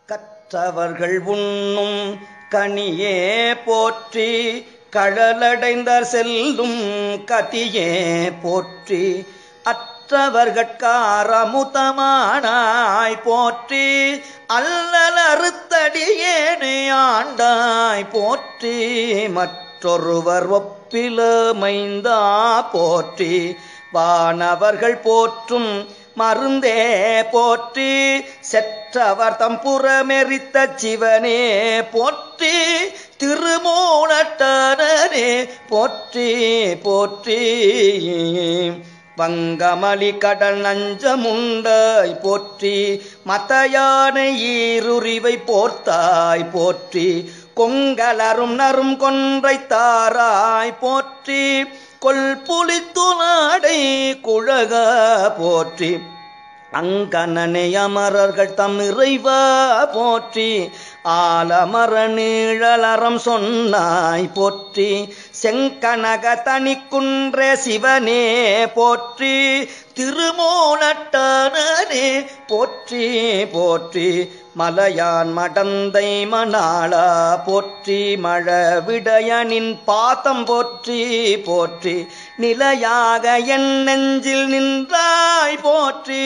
கற்றவர்கள் உண்ணும் கனியே போற்றி கழலடைந்தார் செல்லும் கதியே போற்றி அற்றவர்கட்காரமுதமானாய் போற்றி அல்லல் அறுத்தடியேனை ஆண்டாய் போற்றி மற்றொருவர் ஒப்பிலமைந்தா போற்றி வானவர்கள் போற்றும் மருந்தே போற்றி செற்றவர் தம் புறமெரித்த சிவனே போற்றி திருமூலட்டனே போற்றி போற்றி வங்கமலி கடல் நஞ்சமுண்டாய் போற்றி மதயானை ஈருரிவை போர்த்தாய் போற்றி கொங்கலரும் நரும் கொன்றை தாராய் போற்றி கொல் புலித்துநாடை குழக போற்றி அங்கனனை அமரர்கள் தம் இறைவா போற்றி ஆலமர நீழலறம் சொன்னாய் போற்றி செங்கனக தனிக்குன்றே சிவனே போற்றி திருமூலட்டானே போற்றி போற்றி மலையான் மடந்தை மணாளா போற்றி மழ விடயனின் பாதம் போற்றி போற்றி நிலையாக என் நெஞ்சில் நின்றாய் போற்றி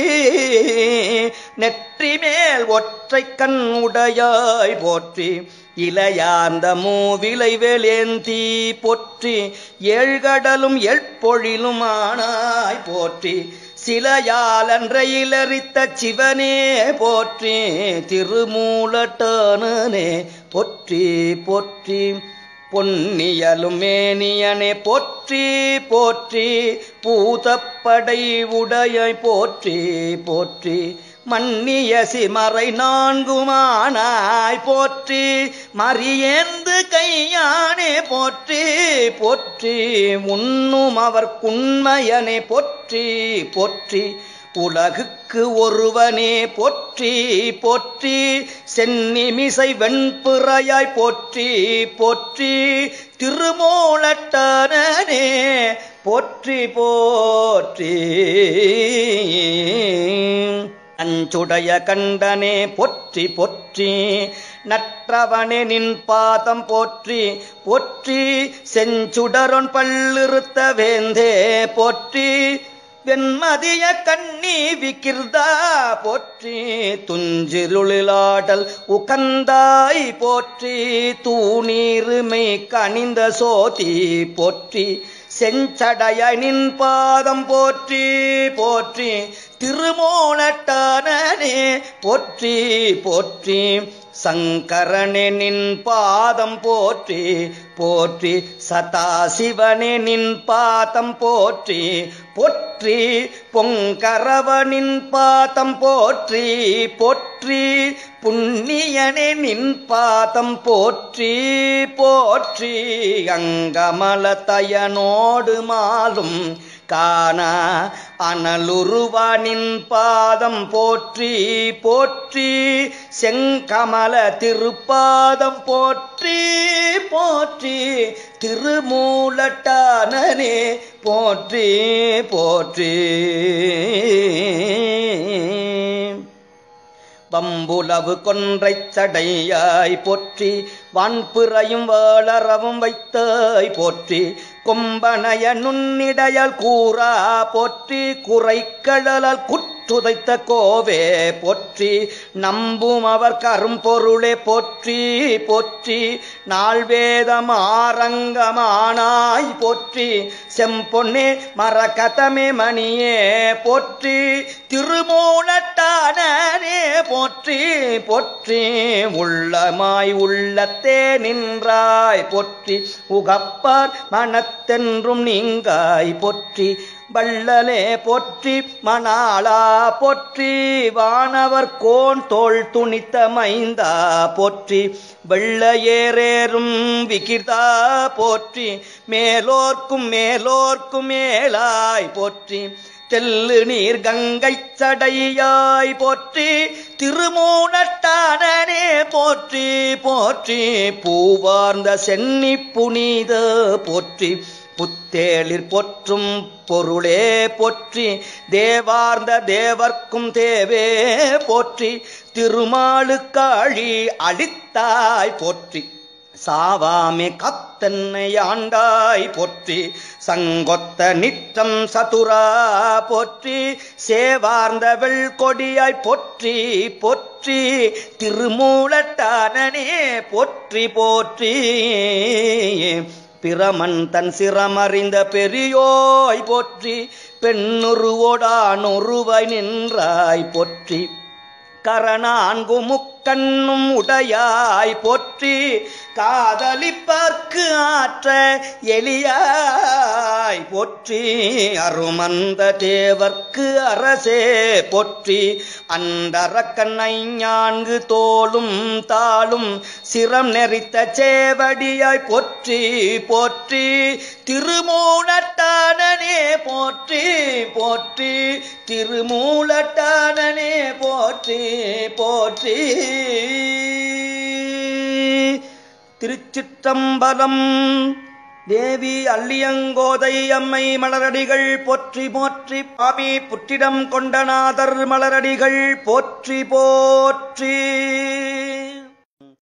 நெற்றி மேல் ஒற்றை கண் உடையாய் போற்றி இளையார்ந்த மூவிலை வேலேந்தி போற்றி ஏழ்கடலும் எழ்பொழிலும் ஆனாய் போற்றி சிலையாலன்ற இலரித்த சிவனே போற்றி திருமூலட்டானனே போற்றி போற்றி பொன்னியலும் மேனியனே போற்றி போற்றி பூதப்படை உடையாய் போற்றி போற்றி மன்னிய சிமறை நான்குமானாய் போற்றி மரியேந்து கையானே போற்றி போற்றி உண்ணும் அவர் குண்மையனே போற்றி போற்றி உலகுக்கு ஒருவனே போற்றி போற்றி சென்னிமிசை வெண்பிறையாய் போற்றி போற்றி திருமூலட்டானே போற்றி போற்றி அஞ்சுடைய கண்டனே பொற்றி பொற்றி நற்றவனே நின் பாதம் போற்றி போற்றி செஞ்சுடரொன் பல்லிருத்த வேந்தே போற்றி வெண்மதிய கண்ணி விக்கிர்தா போற்றி துஞ்சிருளிலாடல் உகந்தாய் போற்றி தூணீருமை கனிந்த சோதி போற்றி செஞ்சடைய நின் பாதம் போற்றி போற்றி திருமோனட்டானே போற்றி போற்றி சங்கரனே நின் பாதம் போற்றி போற்றி சதாசிவனே நின் பாதம் போற்றி போற்றி பொங்கரவனின் பாதம் போற்றி போற்றி புண்ணியனே நின் பாதம் போற்றி போற்றி அங்கமலத்தயனோடு மாலும் காணா அனலுருவானின் பாதம் போற்றி போற்றி செங்கமல திருப்பாதம் போற்றி போற்றி திருமூலட்டானனே போற்றி போற்றி வம்புலவு கொன்றைச் சடையாய் போற்றி வான்பிறையும் வேளரவும் வைத்தாய் போற்றி கொம்பனைய நுண்ணிடையால் கூறா போற்றி குறைக்கழலால் குற்றுதைத்த கோவே போற்றி நம்பும் அவர் கரும்பொருளே போற்றி போற்றி நாள்வேதம் ஆரங்கமானாய் போற்றி செம்பொன்னே மரகதமே மணியே போற்றி திருமூலட்டானே போற்றி போற்றி உள்ளமாய் உள்ளத்தே நின்றாய் போற்றி உகப்பார் மனத்தென்றும் நீங்காய் போற்றி வள்ளலே போற்றி மணாளா போற்றி வானவர் கோன் தோள் துணித்த மைந்தா போற்றி வெள்ள ஏறேறும் விகிதா போற்றி மேலோர்க்கும் மேலோர்க்கும் மேலாய் போற்றி தெல்லு நீர் கங்கை சடையாய் போற்றி திருமூனட்டானே போற்றி போற்றி பூவார்ந்த சென்னி புனித போற்றி புத்தேளிர் பொற்றும் பொருளே போற்றி தேவார்ந்த தேவர்க்கும் தேவே போற்றி திருமாலுக்காழி அளித்தாய் போற்றி சாவாமே கத்தன்னை ஆண்டாய் போற்றி சங்கொத்த நிற்றம் சதுரா போற்றி சேவார்ந்த வெள்கொடியாய் போற்றி போற்றி திருமூலட்டானனே போற்றி போற்றி பிரமன் தன் சிரமறிந்த பெரியோய் போற்றி பெண்ணுருவோடானொருவாய் நின்றாய் போற்றி கரணான்கு முக்கண்ணும் உடையாய் போற்றி காதலிப்பர்க்கு ஆற்ற எளியாய் போற்றி அருமந்த தேவர்க்கு அரசே போற்றி அண்டரக்கண்ணை ஞான்கு தோளும் தாளும் சிரம் நெறித்த சேவடியாய் போற்றி போற்றி திருமூலட்டானனே போற்றி போற்றி திருமூலட்டானனே போற்றி போற்றி திருச்சிற்றம்பலம் தேவி அல்லியங்கோதை அம்மை மலரடிகள் போற்றி போற்றி பாமி புற்றிடம் கொண்டநாதர் மலரடிகள் போற்றி போற்றி